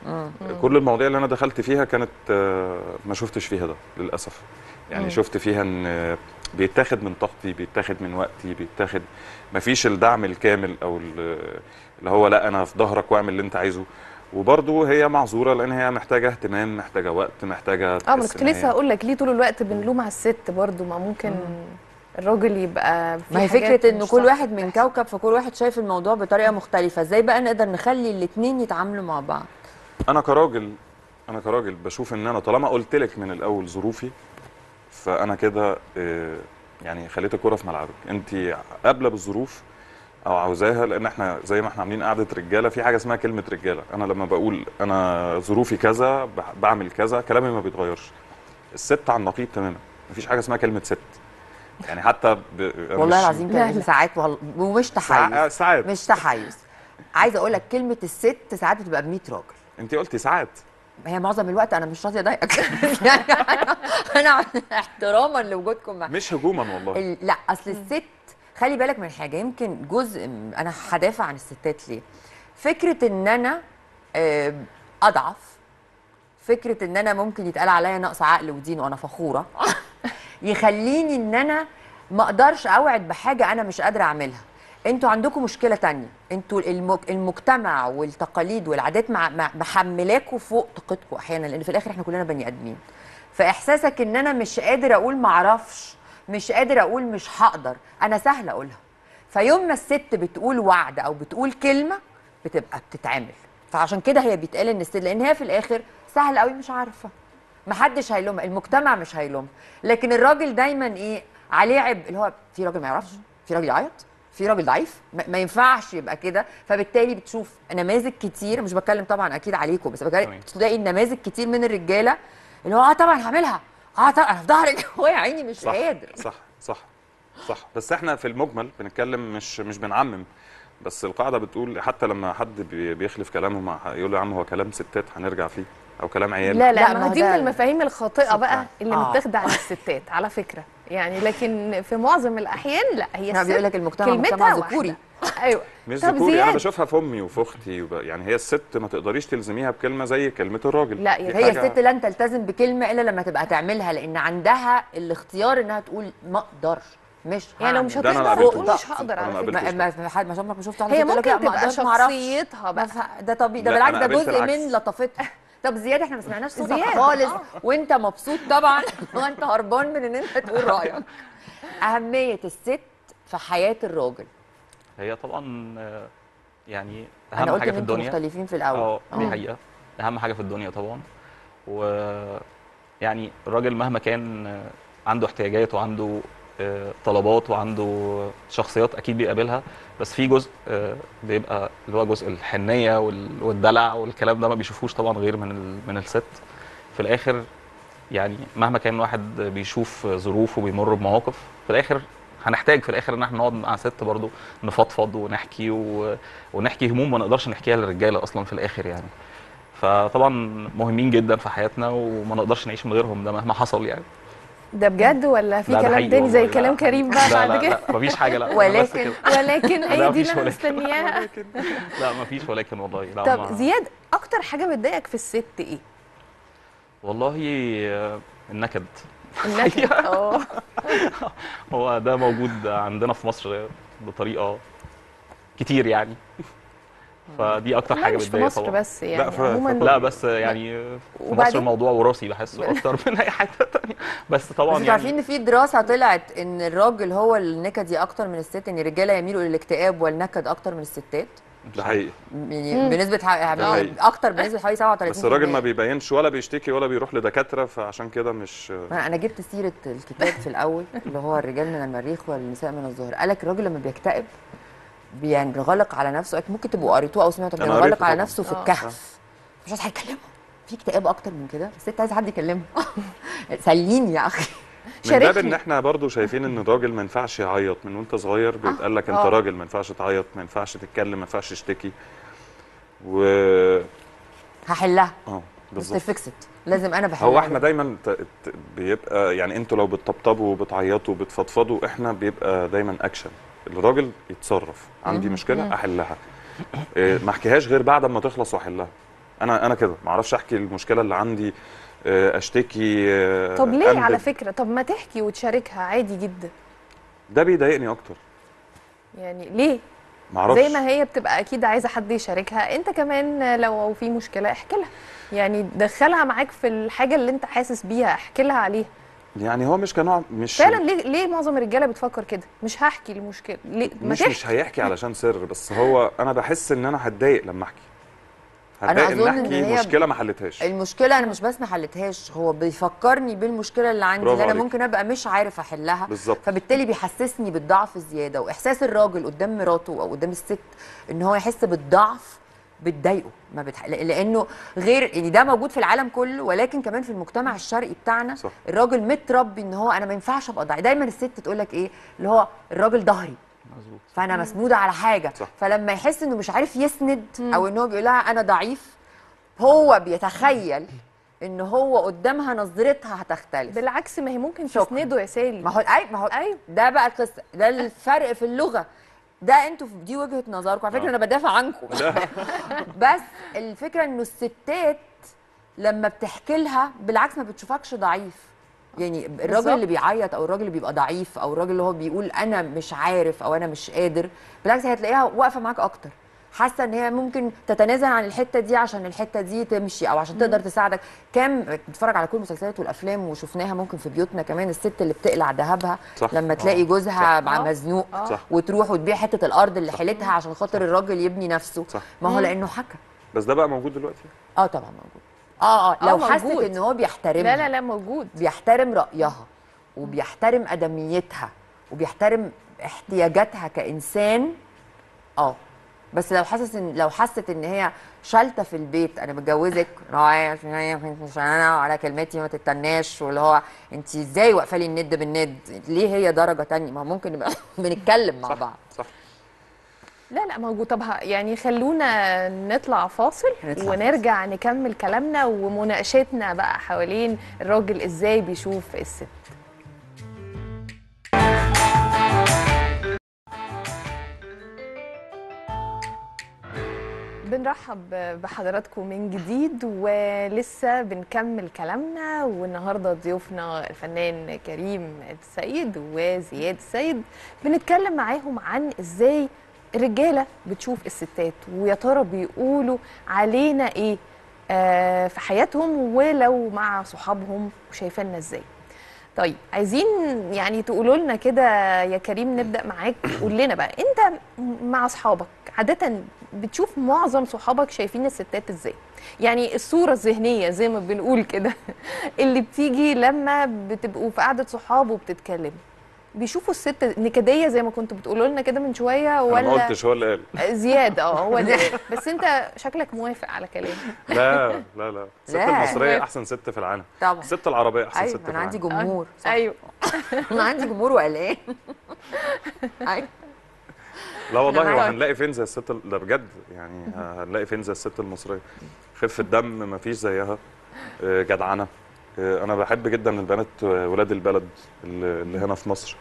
كل المواضيع اللي انا دخلت فيها كانت آه، ما شفتش فيها ده للاسف يعني مم. شفت فيها ان آه، بيتاخد من طاقتي بيتاخد من وقتي بيتاخد ما فيش الدعم الكامل او ال- اللي هو لا انا في ظهرك واعمل اللي انت عايزه وبرضه هي معذوره لان هي محتاجه اهتمام محتاجه وقت محتاجه اه ما تحس انا كنت إن لسه هي- هقول لك ليه طول الوقت بنلوم على الست برضو ما ممكن الراجل يبقى في ما هي حاجات فكره ان مش كل صح واحد من بتحصل. كوكب فكل واحد شايف الموضوع بطريقه مختلفه ازاي بقى نقدر نخلي الاثنين يتعاملوا مع بعض انا كراجل انا كراجل بشوف ان انا طالما قلت لك من الاول ظروفي فانا كده آه، يعني خليت الكره في ملعبك انت قابله بالظروف او عاوزاها لان احنا زي ما احنا عاملين قعده رجاله في حاجه اسمها كلمه رجاله انا لما بقول انا ظروفي كذا بح- بعمل كذا كلامي ما بيتغيرش الست على النقيض تماما مفيش حاجه اسمها كلمه ست يعني حتى ب... أنا والله مش- العظيم لا، كان لا. ساعات والله ومش ساع- تحيز ساعات مش تحيز عايزه اقول لك كلمه الست ساعات بتبقى ب 100 راجل انت قلتي ساعات هي معظم الوقت انا مش راضيه اضايقك يعني انا انا احتراما لوجودكم معايا مش هجوما والله ال- لا اصل الست خلي بالك من حاجه يمكن جزء م- انا هدافع عن الستات ليه فكره ان انا آه، اضعف فكره ان انا ممكن يتقال عليا نقص عقل ودين وانا فخوره يخليني ان انا ما اقدرش اوعد بحاجه انا مش قادره اعملها انتوا عندكم مشكله تانية انتوا المك... المجتمع والتقاليد والعادات مع... مع... محملاكوا فوق طاقتكم احيانا لان في الاخر احنا كلنا بني ادمين فاحساسك ان انا مش قادر اقول معرفش مش قادر اقول مش هقدر انا سهل اقولها فيوم ما الست بتقول وعد او بتقول كلمه بتبقى بتتعمل فعشان كده هي بيتقال ان الست لان هي في الاخر سهل قوي مش عارفه محدش هيلومها المجتمع مش هيلومها لكن الراجل دايما ايه عليه عبء اللي هو في راجل ما يعرفش في راجل يعيط في راجل ضعيف ما ما ينفعش يبقى كده فبالتالي بتشوف نماذج كتير مش بتكلم طبعا اكيد عليكم بس بتكلم تمام. تلاقي نماذج كتير من الرجاله اللي هو اه طبعا هعملها اه طبعا انا في ظهرك هو يا عيني مش صح قادر صح صح صح بس احنا في المجمل بنتكلم مش مش بنعمم بس القاعده بتقول حتى لما حد بي- بيخلف كلامه مع يقول له يا عم هو كلام ستات هنرجع فيه او كلام عيال لا لا, لا، ما ما هو هو دي من ده- المفاهيم الخاطئه شكراً. بقى اللي آه. متاخده على الستات على فكره يعني لكن في معظم الاحيان لا هي احنا الست بيقول لك المجتمع كلمتها مجتمع واحدة. ذكوري ايوه مش طب ذكوري انا زياد بشوفها في امي وفي اختي وب... يعني هي الست ما تقدرش تلزميها بكلمه زي كلمه الراجل لا، يا دي هي حاجة- الست لن تلتزم بكلمه الا لما تبقى تعملها لان عندها الاختيار انها تقول ما اقدرش مش يعني لو هعمل. مش ده أنا ما هتقدر قابلتوش. تقول مش هقدر أنا على ما فكره قابلتوش. ما ما ما حد ما شفت ما شفت واحدة هي بتقول لك ممكن لا، ما تبقى أقدرش، ما أعرفش. شخصيتها بقى ما ف- ده طبيعي ده لا، بالعكس أنا ده قابلت جزء العكس. من لطافتها طب زياد احنا ما سمعناش صوتك زياد، خالص آه. وانت مبسوط طبعا وانت هربان من ان انت تقول رايك اهميه الست في حياه الراجل هي طبعا آه، يعني انا اهم قلت حاجه ان في انتوا الدنيا مختلفين في الاول اه دي آه. حقيقه اهم حاجه في الدنيا طبعا و يعني الراجل مهما كان آه، عنده احتياجات وعنده آه، طلبات وعنده شخصيات اكيد بيقابلها بس في جزء آه، بيبقى اللي هو جزء الحنيه وال- والدلع والكلام ده ما بيشوفوش طبعا غير من ال- من الست في الاخر يعني مهما كان الواحد بيشوف ظروف وبيمر بمواقف في الاخر هنحتاج في الاخر ان احنا نقعد مع ست برضو نفضفض ونحكي و... ونحكي هموم ما نقدرش نحكيها للرجاله اصلا في الاخر يعني فطبعا مهمين جدا في حياتنا وما نقدرش نعيش من غيرهم ده مهما حصل يعني ده بجد ولا في لا، ده كلام حقيقي تاني زي والله، لا. كلام كريم بقى لا بعد لا كده لا مفيش حاجه لا أنا بس ولكن- كده. ولكن لا، هي دي مفيش اللي انا ولكن. مستنياها لا مفيش ولكن والله لا طب ما- زياد اكتر حاجه بتضايقك في الست ايه والله آه، النكد النكد اه هو ده موجود عندنا في مصر بطريقه كتير يعني فدي اكتر لا حاجه مش في بتضايق مصر طبعا بس يعني ف- عموما لا بس يعني في مصر وبعدين؟ الموضوع وراثي بحسه اكتر من اي حاجه تانية بس طبعا بس انتوا عارفين يعني ان في دراسه طلعت ان الراجل هو النكدي اكتر من الست ان الرجاله يميلوا للاكتئاب والنكد اكتر من الستات ده حقيقي يعني مم. بنسبه ح... ده حقيقي. اكتر بنسبه حوالي 37 بس الراجل ما بيبينش ولا بيشتكي ولا بيروح لدكاتره فعشان كده مش انا أنا جبت سيره الكتاب في الاول اللي هو الرجال من المريخ والنساء من الزهر قال لك الراجل لما بيكتئب بينغلق على نفسه ممكن تبقوا قريتوه او سمعتوا أنا بينغلق قريته على طبعاً. نفسه في آه. الكهف مش عايز حد يكلمه في اكتئاب اكتر من كده الست عايزه حد يكلمه سليني يا اخي من باب ان شاركني احنا برضو شايفين ان الراجل ما ينفعش يعيط من وانت صغير بيتقال لك انت آه. راجل ما ينفعش تعيط ما ينفعش تتكلم ما ينفعش تشتكي و هحلها اه مستر بالظبط فيكسد لازم انا بحلها هو احنا دايما ت- ت- بيبقى يعني انتوا لو بتطبطبوا وبتعيطوا وبتفضفضوا احنا بيبقى دايما اكشن الراجل يتصرف عندي مشكله احلها إيه، ما احكيهاش غير بعد ما تخلص واحلها انا انا كده ما اعرفش احكي المشكله اللي عندي آه، اشتكي آه، طب ليه على أندب. فكره طب ما تحكي وتشاركها عادي جدا ده بيضايقني اكتر يعني ليه ما اعرفش زي ما هي بتبقى اكيد عايزه حد يشاركها انت كمان لو في مشكله احكي لها يعني دخلها معاك في الحاجه اللي انت حاسس بيها احكي لها عليها يعني هو مش كنوع مش فعلا ليه ليه معظم الرجاله بتفكر كده مش هحكي المشكله ليه ما مش تحكي مش هيحكي علشان سر بس هو انا بحس ان انا هتضايق لما احكي أنا هتضايق أظن ان إن احكي هي مشكله ما حلتهاش المشكله انا مش بس ما حلتهاش هو بيفكرني بالمشكله اللي عندي برافو اللي انا عليك. ممكن ابقى مش عارف احلها بالظبط فبالتالي بيحسسني بالضعف الزياده واحساس الراجل قدام مراته او قدام الست ان هو يحس بالضعف بتضايقه ما بتح... لانه غير يعني ده موجود في العالم كله ولكن كمان في المجتمع الشرقي بتاعنا صح. الراجل متربي ان هو انا ما ينفعش ابقى ضعيف دايما الست تقول لك ايه اللي هو الراجل ظهري مظبوط فانا مسنوده على حاجه صح. فلما يحس انه مش عارف يسند او ان هو بيقول لها انا ضعيف هو بيتخيل ان هو قدامها نظرتها هتختلف بالعكس ما هي ممكن شكراً. تسنده يا سالي ما هو اي ما هو أيوة. ده بقى القصه ده الفرق في اللغه ده انتوا في- دي وجهه نظركم على فكره انا بدافع عنكم بس الفكره انه الستات لما بتحكي لها بالعكس ما بتشوفكش ضعيف يعني الراجل بالظبط. اللي بيعيط او الراجل اللي بيبقى ضعيف او الراجل اللي هو بيقول انا مش عارف او انا مش قادر بالعكس هتلاقيها واقفه معاك اكتر حاسه ان هي ممكن تتنازل عن الحته دي عشان الحته دي تمشي او عشان تقدر تساعدك كام بتتفرج على كل المسلسلات والافلام وشفناها ممكن في بيوتنا كمان الست اللي بتقلع ذهبها صح. لما تلاقي آه. جوزها صح. مع آه. مزنوق آه. صح. وتروح وتبيع حته الارض اللي حيلتها عشان خاطر الراجل يبني نفسه صح. ما هو مم. لانه حكى بس ده بقى موجود دلوقتي اه طبعا موجود اه اه لو آه، حست موجود. ان هو بيحترمها لا لا لا موجود بيحترم رايها وبيحترم ادميتها وبيحترم احتياجاتها كانسان اه بس لو حاسس ان لو حست ان هي شالته في البيت انا متجوزك رايح عشان انا على كلمتي ما تتناش واللي هو انت ازاي واقفه لي الند بالند ليه هي درجه تانية ما هو ممكن نبقى بنتكلم مع صح بعض صح لا لا موجود طب ه- يعني خلونا نطلع فاصل نطلع ونرجع نكمل كلامنا ومناقشتنا بقى حوالين الراجل ازاي بيشوف الست بنرحب بحضراتكم من جديد ولسه بنكمل كلامنا والنهارده ضيوفنا الفنان كريم السيد وزياد السيد بنتكلم معاهم عن ازاي الرجاله بتشوف الستات ويا ترى بيقولوا علينا ايه آه في حياتهم ولو مع صحابهم وشايفيننا ازاي طيب عايزين يعني تقولوا لنا كده يا كريم نبدا معاك قول لنا بقى انت مع اصحابك عاده بتشوف معظم صحابك شايفين الستات ازاي يعني الصوره الذهنيه زي ما بنقول كده اللي بتيجي لما بتبقوا في قعده صحاب وبتتكلموا بيشوفوا الست نكديه زي ما كنتوا بتقولوا لنا كده من شويه انا ما ولا قلتش هو اللي قال زياد اه هو ده بس انت شكلك موافق على كلامي لا لا لا الست لا. المصريه احسن ست في العالم طبعا الست العربيه احسن ست ايوه في انا عندي العالم جمهور صح ايوه انا عندي جمهور وقلقان أيوة. لا والله أنا هو معاك. هنلاقي فين زي الست ال- ده بجد يعني هنلاقي فين زي الست المصريه خفه دم ما فيش زيها آه، جدعنه آه، انا بحب جدا البنات آه، ولاد البلد اللي اللي هنا في مصر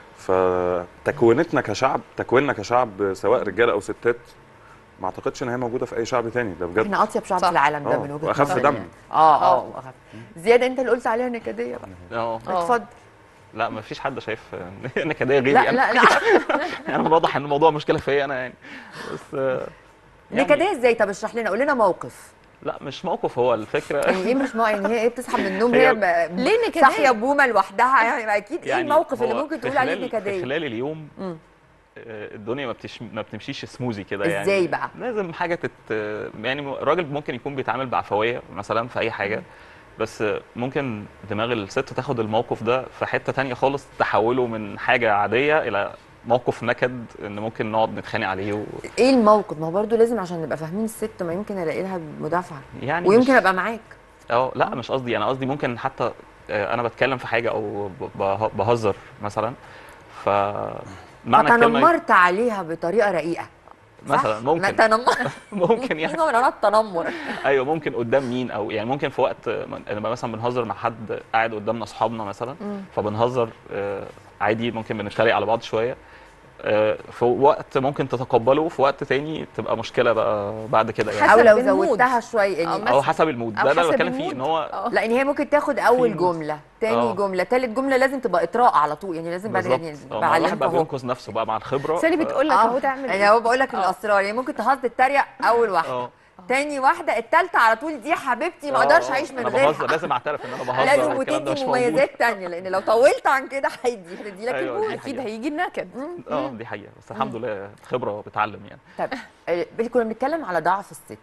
فتكوينتنا كشعب تكويننا كشعب سواء رجاله او ستات ما اعتقدش ان هي موجوده في اي شعب تاني ده بجد احنا اطيب شعب صح. في العالم ده آه، من وجهه وأخف نظري دم. يعني. اه اه آه. واخف زياد انت اللي قلت عليها نكديه بقى اه آه. اتفضل لا ما فيش حد شايف ان نكديه غيري لا يعني لا لا يعني واضح ان الموضوع مشكله فيا انا يعني بس آه، يعني نكديه ازاي طب اشرح لنا قول لنا موقف لا مش موقف هو الفكره يعني ايه مش مو... يعني هي ايه بتصحى من النوم هي- هي ب- ليه نكدية؟ صاحيه بومه لوحدها يعني ما اكيد ايه يعني الموقف اللي هو ممكن في تقول عليه خلال- في نكديه خلال اليوم مم. آه، الدنيا ما, بتش... ما بتمشيش سموزي كده يعني ازاي بقى لازم حاجه تت يعني الراجل ممكن يكون بيتعامل بعفويه مثلا في اي حاجه بس ممكن دماغ الست تاخد الموقف ده في حته تانية خالص تحوله من حاجه عاديه الى موقف نكد ان ممكن نقعد نتخانق عليه و... ايه الموقف ما هو برضه لازم عشان نبقى فاهمين الست ما يمكن الاقي لها مدافعه يعني ويمكن مش... ابقى معاك اه لا مش قصدي انا قصدي ممكن حتى آه، انا بتكلم في حاجه او ب- به- بهزر مثلا ف معنى الكلمه فتنمرت عليها بطريقه رقيقه صح؟ مثلا ما ممكن تنمر ممكن يعني نوع من انواع التنمر ايوه ممكن قدام مين او يعني ممكن في وقت نبقى مثلا بنهزر مع حد قاعد قدامنا اصحابنا مثلا فبنهزر آه، عادي ممكن بنتريق على بعض شويه آه، في وقت ممكن تتقبله وفي وقت تاني تبقى مشكله بقى بعد كده يعني او حسب لو المود. زودتها شويه أو يعني مثلا- او حسب المود أو ده اللي انا حسب بتكلم فيه المود. ان هو اه لا ان هي ممكن تاخد اول في مود. جمله تاني اه. جمله تالت جمله لازم تبقى اطراء على طول يعني لازم بعد بالظبط يعني اه، ما الواحد بعلمك بقى اهو بينقذ نفسه بقى مع الخبره سالي ف- بتقول لك اه اهو تعمل يعني ايه هو بقول لك الاسرار يعني ممكن تهزر تتريق اول واحده اه تاني واحده التالتة على طول دي حبيبتي ما اه، اقدرش اه، اعيش من انا غيرها بهزر لازم اعترف ان انا بهزر لازم والكلام ده وتدي مش موجود مميزات تانية لان لو طولت عن كده هيدي هيدي لك ايوه، الموت دي اكيد حقيقة. هيجي النكد اه دي حقيقه بس الحمد لله خبره بتعلم يعني طب آه، كنا بنتكلم على ضعف الست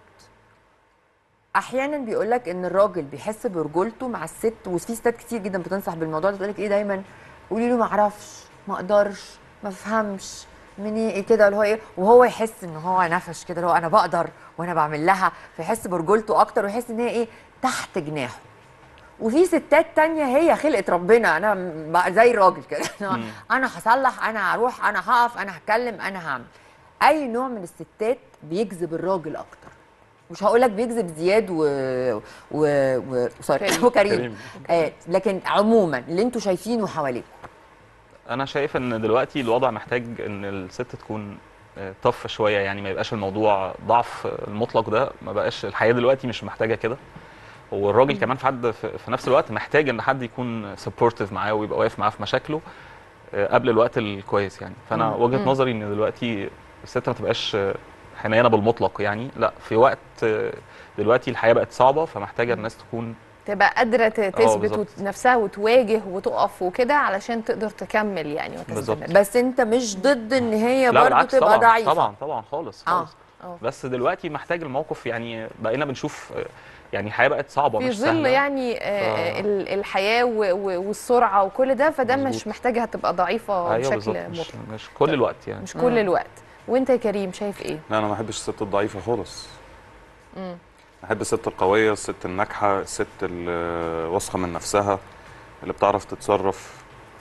احيانا بيقول لك ان الراجل بيحس برجولته مع الست وفي ستات كتير جدا بتنصح بالموضوع ده تقول لك ايه دايما قولي له ما اعرفش ما اقدرش ما افهمش مني ايه كده اللي هو ايه وهو يحس ان هو نفش كده اللي هو انا بقدر وانا بعمل لها فيحس برجولته اكتر ويحس ان هي ايه تحت جناحه وفي ستات تانية هي خلقة ربنا انا م- بقى زي الراجل كده أنا- انا هصلح انا هروح انا هقف انا هتكلم انا هعمل اي نوع من الستات بيجذب الراجل اكتر مش هقول لك بيجذب زياد و و و سوري كريم. وكريم كريم. آه لكن عموما اللي انتوا شايفينه حواليكم انا شايف ان دلوقتي الوضع محتاج ان الست تكون آه، طف شويه يعني ما يبقاش الموضوع ضعف المطلق ده ما بقاش الحياه دلوقتي مش محتاجه كده والراجل كمان في حد في في نفس الوقت محتاج ان حد يكون سبورتيف معاه ويبقى واقف معاه في مشاكله آه، قبل الوقت الكويس يعني فانا مم. وجهه نظري ان دلوقتي الست ما تبقاش آه، حنينه بالمطلق يعني لا في وقت آه، دلوقتي الحياه بقت صعبه فمحتاجه الناس تكون تبقى قادره ت- تثبت بالظبط. وت- نفسها وتواجه وتقف وكده علشان تقدر تكمل يعني بالظبط. وتستمر بس انت مش ضد ان هي لا برضه بالعكس تبقى طبعا ضعيفه طبعا طبعا خالص اه خالص اه بس دلوقتي محتاج الموقف يعني بقينا بنشوف آه، يعني الحياه بقت صعبه في مش ظل سهله يعني آه، ف- ال- الحياه و- و- والسرعه وكل ده فده مش مظبوط. محتاجها تبقى ضعيفه ايوه بشكل بالظبط مش, مطلق مش كل الوقت يعني مش كل الوقت وانت يا كريم شايف ايه؟ لا انا ما بحبش الست الضعيفه خالص مم. بحب الست القويه الست الناجحه الست اللي واثقه من نفسها اللي بتعرف تتصرف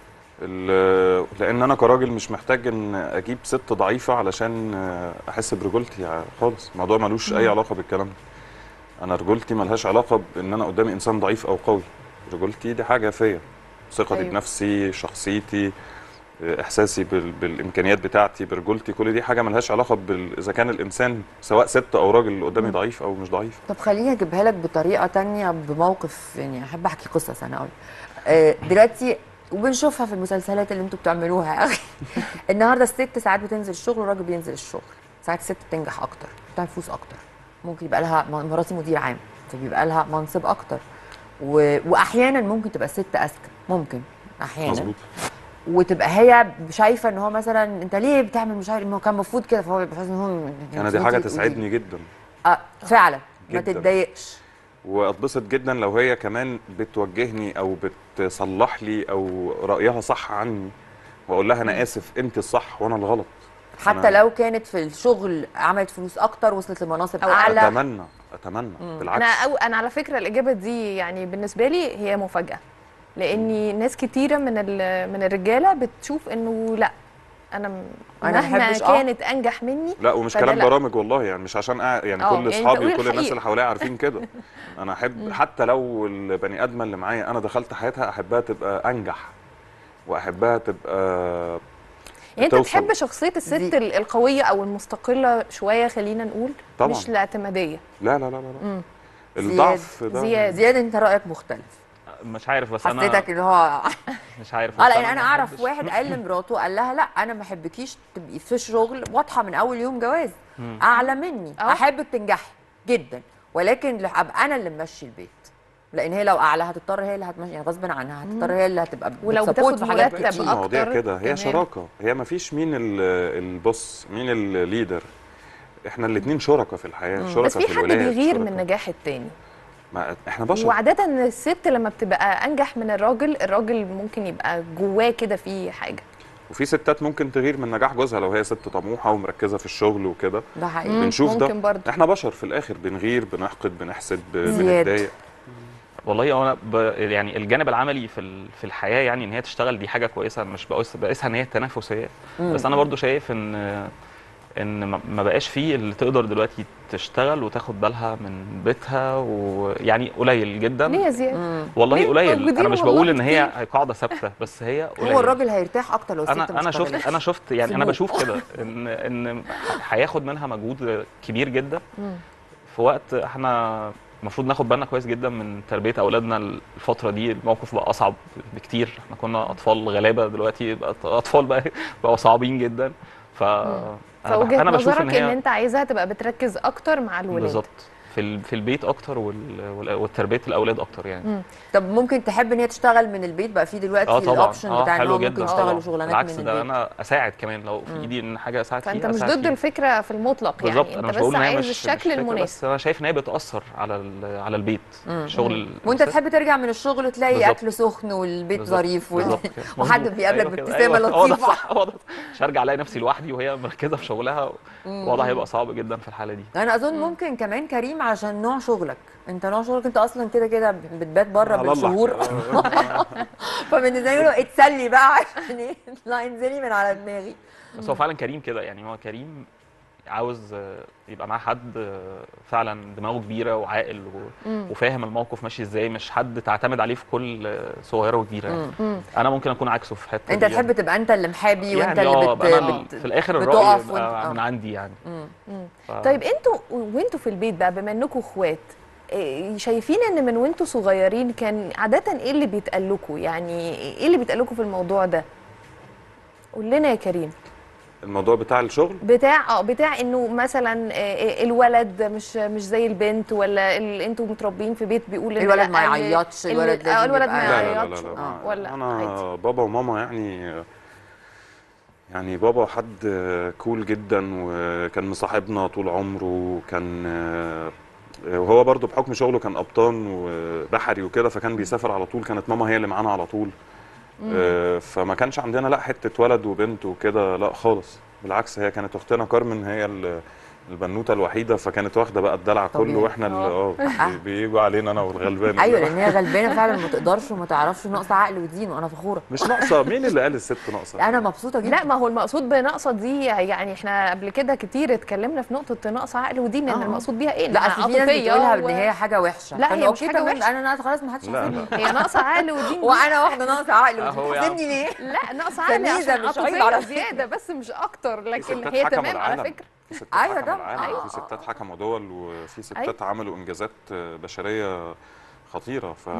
ال- لان انا كراجل مش محتاج ان اجيب ست ضعيفه علشان احس برجولتي يعني خالص الموضوع ملوش اي علاقه بالكلام ده انا رجولتي ملهاش علاقه بان انا قدامي انسان ضعيف او قوي رجولتي دي حاجه فيا ثقتي أيوة. أيوه. بنفسي شخصيتي احساسي بال... بالامكانيات بتاعتي برجولتي كل دي حاجه ملهاش علاقه بال... اذا كان الانسان سواء ست او راجل اللي قدامي ضعيف او مش ضعيف طب خليني اجيبها لك بطريقه تانية بموقف يعني احب احكي قصص انا اقول آه، دلوقتي وبنشوفها في المسلسلات اللي انتوا بتعملوها يا اخي النهارده الست ساعات بتنزل الشغل والراجل بينزل الشغل ساعات الست بتنجح اكتر بتعمل فلوس اكتر ممكن يبقى لها مراتي مدير عام فبيبقى لها منصب اكتر و... واحيانا ممكن تبقى الست اذكى ممكن احيانا مظبوط وتبقى هي شايفه ان هو مثلا انت ليه بتعمل مش عارف ما هو كان المفروض كده فهو بيبقى حاسس ان هو انا دي حاجه تسعدني جدا اه فعلا ما جداً. تتضايقش واتبسط جدا لو هي كمان بتوجهني او بتصلح لي او رايها صح عني واقول لها انا اسف انت الصح وانا الغلط حتى أنا- لو كانت في الشغل عملت فلوس اكتر وصلت لمناصب أو اعلى اتمنى اتمنى انا بالعكس أو انا على فكره الاجابه دي يعني بالنسبه لي هي مفاجاه لاني ناس كتيره من ال- من الرجاله بتشوف انه لا انا م- أنا مهما بحبش- آه. كانت انجح مني لا ومش فده كلام لا. برامج والله يعني مش عشان أع... يعني آه، كل يعني اصحابي تقولي وكل الناس الحقيقة. اللي حواليا عارفين كده انا احب حتى لو البني ادمه اللي معايا انا دخلت حياتها احبها تبقى انجح واحبها تبقى يعني انت توصل. تحب شخصيه الست دي- ال- القويه او المستقله شويه خلينا نقول طبعاً. مش الاعتماديه لا لا لا لا, لا. مم. الضعف ده زياد. زياد انت رايك مختلف مش عارف بس انا حسيتك ان هو مش عارف اه بس لان انا ما اعرف بحبش- واحد قال لمراته قال لها لا انا ما احبكيش تبقي في الشغل واضحه من اول يوم جواز اعلى مني اه. احبك تنجحي جدا ولكن لح- ابقى انا اللي ممشي البيت لان هي لو اعلى هتضطر هي اللي هتمشي يعني غصب عنها هتضطر هي اللي هتبقى ولو بتسبورت بتاخد في حاجات مرتب كتير. أكتر المواضيع كده هي كمان. شراكه هي ما فيش مين ال- البوس مين الليدر احنا الاثنين شركاء في الحياه شركاء بس في في حد الولايات بيغير شركاء. من نجاح التاني ما احنا بشر وعادة الست لما بتبقى أنجح من الراجل الراجل ممكن يبقى جواه كده في حاجة وفي ستات ممكن تغير من نجاح جوزها لو هي ست طموحه ومركزه في الشغل وكده ده حقيقي مم. بنشوف ده ممكن برضه. احنا بشر في الاخر بنغير بنحقد بنحسد ب- زياد. بنتضايق والله هو انا ب... يعني الجانب العملي في ال... في الحياه يعني ان هي تشتغل دي حاجه كويسه مش بقيس بقيسها ان هي تنافسيه بس انا برضو شايف ان ان ما- ما بقاش فيه اللي تقدر دلوقتي تشتغل وتاخد بالها من بيتها ويعني قليل جدا ليه يا زياد؟ والله ليه قليل موجودين انا مش والله بقول ان هي كتير. قاعده ثابته بس هي قليل هو الراجل هيرتاح اكتر لو الست انا ما انا شفت اشتغلتش. انا شفت يعني انا سيبوه. بشوف كده ان ان هياخد منها مجهود كبير جدا مم. في وقت احنا المفروض ناخد بالنا كويس جدا من تربيه اولادنا الفتره دي الموقف بقى اصعب بكتير احنا كنا اطفال غلابه دلوقتي بقى اطفال بقى بقوا صعبين جدا ف انا بح- فوجهة انا بشوف نظرك ان إن, هي أنت عايزاها تبقى بتركز أكتر مع الولاد بالظبط في ال- في البيت اكتر وال- وال- وتربيه الاولاد اكتر يعني مم. طب ممكن تحب ان هي تشتغل من البيت بقى في دلوقتي اه طبعا الاوبشن اه بتاع ان حلو هو جدا ممكن طبعاً. يشتغلوا شغلانات بالعكس من ده البيت انا اساعد كمان لو في مم. ايدي ان حاجه اساعد فأنت فيها مش أساعد ضد فيها. الفكرة في المطلق بالظبط يعني انا أنت مش بقول بس ان هي عايز مش الشكل مش فكرة، المناسب بس انا شايف ان هي بتاثر على ال- على البيت مم. شغل ال- وانت الست. تحب ترجع من الشغل تلاقي بالظبط. اكل سخن والبيت بالظبط. ظريف وال- بالظبط كده. وحد مظبوط. بيقابلك أيوة كده. بابتسامه أيوة. هو ده لطيفه صح هو ده مش هرجع الاقي نفسي لوحدي وهي مركزه في شغلها الوضع هيبقى صعب جدا في الحاله دي انا اظن ممكن كمان كريم عشان نوع شغلك انت نوع شغلك انت اصلا كده كده بتبات بره على الله. بالشهور فبالنسبه له اتسلي بقى عشان ايه لا انزلي من على دماغي بس هو فعلا كريم كده يعني هو كريم عاوز آه، يبقى معاه حد آه، فعلا دماغه كبيره وعاقل و... مم. وفاهم الموقف ماشي ازاي مش حد تعتمد عليه في كل آه، صغيره وكبيره يعني. مم. انا ممكن اكون عكسه في حته انت دي تحب تبقى انت اللي محابي وانت يعني اللي اه بت... بقى أنا بت... في الاخر بتقف الراي وانت- يبقى آه. من عندي يعني مم. مم. ف... طيب انتوا وانتوا في البيت بقى بما انكم اخوات إيه، شايفين ان من وانتوا صغيرين كان عادة ايه اللي بيتقال لكم يعني ايه اللي بيتقال لكم في الموضوع ده قول لنا يا كريم الموضوع بتاع الشغل بتاع اه بتاع انه مثلا آه، الولد مش مش زي البنت ولا ال- انتوا متربيين في بيت بيقول إن الولد لا، ما ال- يعيطش، ال- الولد اه لازم الولد يبقى- ما لا لا لا يعيطش لا, اه ولا انا عادي بابا وماما يعني يعني بابا حد كول جدا وكان مصاحبنا طول عمره وكان وهو برضو بحكم شغله كان قبطان وبحري وكده فكان بيسافر على طول كانت ماما هي اللي معانا على طول آه، فما كانش عندنا لا حته ولد وبنت وكده لا خالص بالعكس هي كانت اختنا كارمن هي ال- البنوته الوحيده فكانت واخده بقى الدلع طبيعي. كله واحنا اللي اه بي- بيجوا علينا انا والغلبان ايوه لان هي غلبانه فعلا ما تقدرش وما تعرفش ناقصه عقل ودين وانا فخوره مش ناقصه مين اللي قال الست ناقصه انا مبسوطه جدا لا ما هو المقصود بناقصه دي يعني احنا قبل كده كتير اتكلمنا في نقطه ناقص عقل ودين ان آه. المقصود بيها ايه لا إنها اصل في ناس بتقولها ان و- هي حاجه وحشه لا، فأنا هي مش أوكي حاجة تمام، وحشة. انا انا خلاص ما حدش لا يحاسبني لا هي ناقصه عقل ودين دي وانا واحده ناقصه عقل أهو ودين يا عم. حاسبني ليه لا ناقصه عقل تمييزة عشان مش عيب عاطفيه على زياده بس مش اكتر في لكن ستات هي حكموا تمام على العالم. فكره في ستات أيوة حكموا طبعا. العالم أيوة. في ستات حكموا دول وفي ستات أيوة. عملوا انجازات بشريه خطيره ف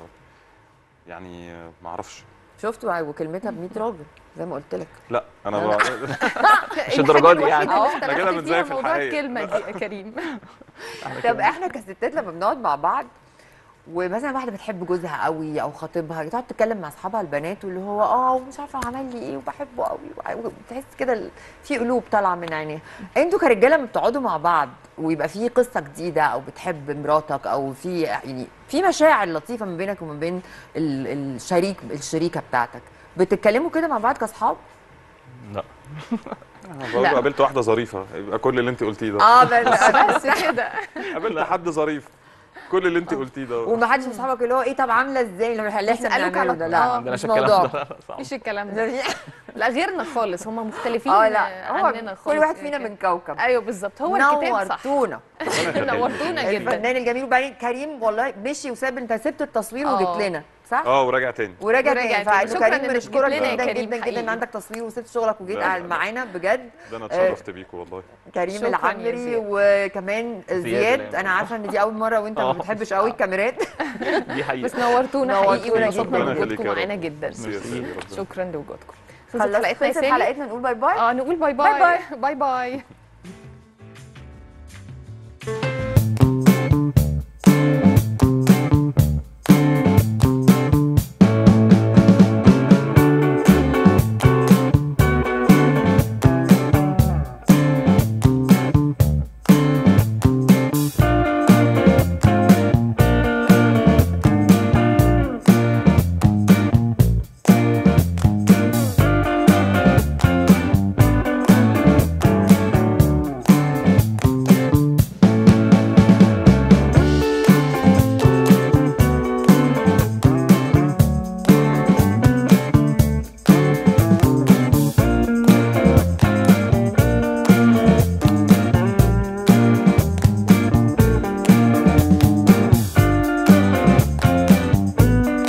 يعني ما اعرفش شفت وكلمتها ب 100 راجل زي ما قلت لك لا انا لا. بقى مش الدرجات دي يعني. اه إحنا كده بنزيف في موضوع الحقيقة. الكلمه دي يا كريم طب احنا كستات لما بنقعد مع بعض ومثلا واحده بتحب جوزها قوي او خطيبها تقعد تتكلم مع اصحابها البنات واللي هو اه ومش عارفه عمل لي ايه وبحبه قوي وتحس كده ال- في قلوب طالعه من عينيها انتوا كرجاله لما بتقعدوا مع بعض ويبقى في قصه جديده او بتحب مراتك او في يعني في مشاعر لطيفه ما بينك وما بين ال- الشريك الشريكه بتاعتك بتتكلموا كده مع بعض كاصحاب لا برضه قابلت واحده ظريفه يبقى كل اللي انت قلتيه ده اه بس بس كده قابلت حد ظريف كل اللي انت قلتيه ده ومحدش من اصحابك اللي هو ايه طب عامله ازاي اللي احنا يسألوك بنعمله على- ده آه، لا ما مش عندناش الكلام موضوع ده صعب. مفيش الكلام ده لا غيرنا خالص هم مختلفين اه لا هو عننا خالص كل واحد فينا من كوكب ايوه بالظبط هو الكتاب صح نورتونا نورتونا جدا الفنان الجميل وبعدين كريم والله مشي وساب انت سبت التصوير آه. وجيت لنا صح؟ اه وراجع تاني وراجع وراجع تاني تاني. فقال له شكراً كريم إنك بنشكرك جيت لنا يا جدا كريم جدا جدا حقيقي. ان عندك تصوير وسبت شغلك وجيت لا، قاعد لا. معانا بجد ده انا اتشرفت بيكم والله كريم شكراً يا العمري زياد. وكمان زياد زياد. انا عارفه ان دي اول مره وانت ما آه. بتحبش قوي الكاميرات دي حقيقه بس نورتونا نورتونا حقيقي وانبسطنا ربنا يخليك بوجودكم يا رب. معانا جدا ميرسي يا سيدي، ربنا شكرا لوجودكم خلصت حلقتنا يا خلصت سامي حلقتنا نقول باي باي اه نقول باي باي باي باي باي